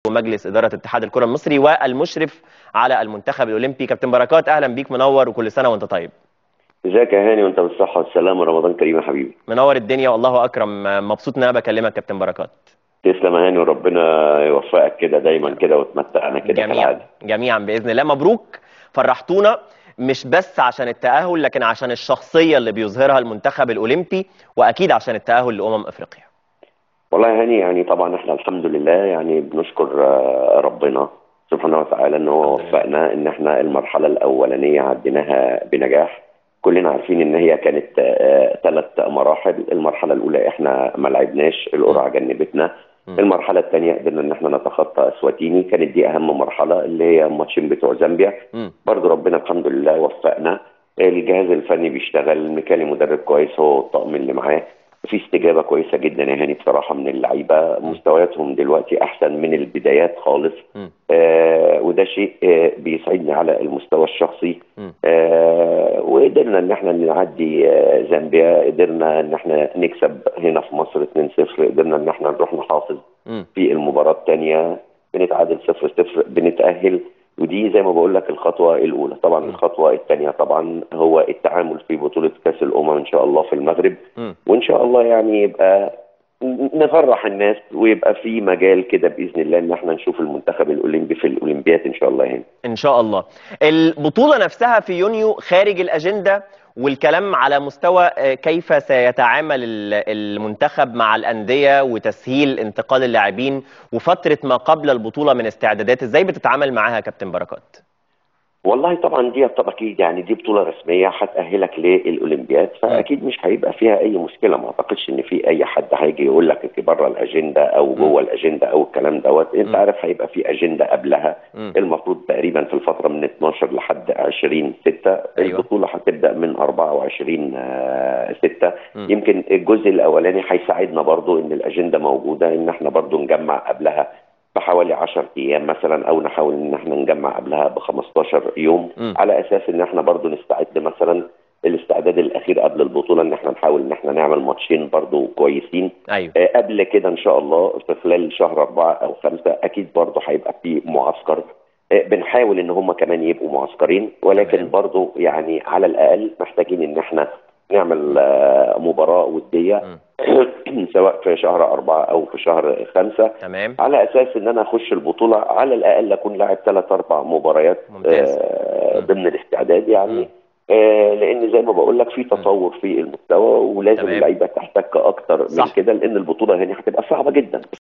ومجلس اداره اتحاد الكره المصري والمشرف على المنتخب الاولمبي كابتن بركات اهلا بيك منور وكل سنه وانت طيب ازيك يا هاني وانت بالصحه والسلامه رمضان كريم يا حبيبي منور الدنيا والله اكرم مبسوط ان انا بكلمك كابتن بركات تسلم يا هاني وربنا يوفقك كده دايما كده وتمتعنا كده جميعا كالعاده جميعا باذن الله مبروك فرحتونا مش بس عشان التاهل لكن عشان الشخصيه اللي بيظهرها المنتخب الاولمبي واكيد عشان التاهل لامم افريقيا والله يا هاني يعني طبعا احنا الحمد لله يعني بنشكر آه، ربنا سبحانه وتعالى ان هو وفقنا ان احنا المرحله الاولانيه عديناها بنجاح كلنا عارفين ان هي كانت ثلاث مراحل المرحله الاولى احنا ما لعبناش القرعه جنبتنا مم. المرحله الثانيه قدرنا ان احنا نتخطى اسواتيني كانت دي اهم مرحله اللي هي الماتشين بتوع زامبيا مم. برضو ربنا الحمد لله وفقنا الجهاز الفني بيشتغل ميكالي مدرب كويس هو والطاقم اللي معاه في استجابه كويسه جدا يا هاني بصراحه من اللعيبه مستوياتهم دلوقتي احسن من البدايات خالص مم. آه وده شيء آه بيسعدني على المستوى الشخصي مم. آه وقدرنا ان احنا نعدي آه زامبيا قدرنا ان احنا نكسب هنا في مصر 2-0 قدرنا ان احنا نروح نحافظ مم. في المباراة الثانية بنتعادل صفر صفر بنتأهل ودي زي ما بقول لك الخطوة الأولى طبعا م. الخطوة الثانية طبعا هو التعامل في بطولة كأس الأمم إن شاء الله في المغرب مم. وإن شاء الله يعني يبقى نفرح الناس ويبقى في مجال كده بإذن الله إن احنا نشوف المنتخب الأولمبي في الأولمبياد إن شاء الله يعني ان شاء الله البطوله نفسها في يونيو خارج الاجنده والكلام على مستوى آه، كيف سيتعامل ال- المنتخب مع الانديه وتسهيل انتقال اللاعبين وفتره ما قبل البطوله من استعدادات ازاي بتتعامل معاها يا كابتن بركات والله طبعا دي طبعا اكيد يعني دي بطوله رسميه هتاهلك للاولمبياد فاكيد مش هيبقى فيها اي مشكله ما اعتقدش ان في اي حد هيجي يقول لك انت بره الاجنده او جوه الاجنده او الكلام دوت انت م. عارف هيبقى في اجنده قبلها مم. المفروض تقريبا في الفتره من 12 لحد 20 6 أيوة. البطوله هتبدا من 24 6 م. يمكن الجزء الاولاني هيساعدنا برضو ان الاجنده موجوده ان احنا برضو نجمع قبلها بحوالي 10 ايام مثلا او نحاول ان احنا نجمع قبلها ب 15 يوم م. على اساس ان احنا برضو نستعد مثلا الاستعداد الاخير قبل البطوله ان احنا نحاول ان احنا نعمل ماتشين برضو كويسين ايوه آه، قبل كده ان شاء الله في خلال شهر أربعة أو خمسة أكيد برضه هيبقى في معسكر آه، بنحاول إن هم كمان يبقوا معسكرين ولكن تمام. برضه يعني على الأقل محتاجين إن إحنا نعمل آه، مباراة ودية سواء في شهر أربعة أو في شهر خمسة تمام على أساس إن أنا أخش البطولة على الأقل أكون لاعب ثلاث أربع مباريات ممتاز. آه، م. ضمن الاستعداد م. يعني آه، لان زي ما بقول لك في تطور في المستوى ولازم تمام. اللعيبه تحتك اكتر من صح. كده لان البطوله هنا هتبقى صعبه جدا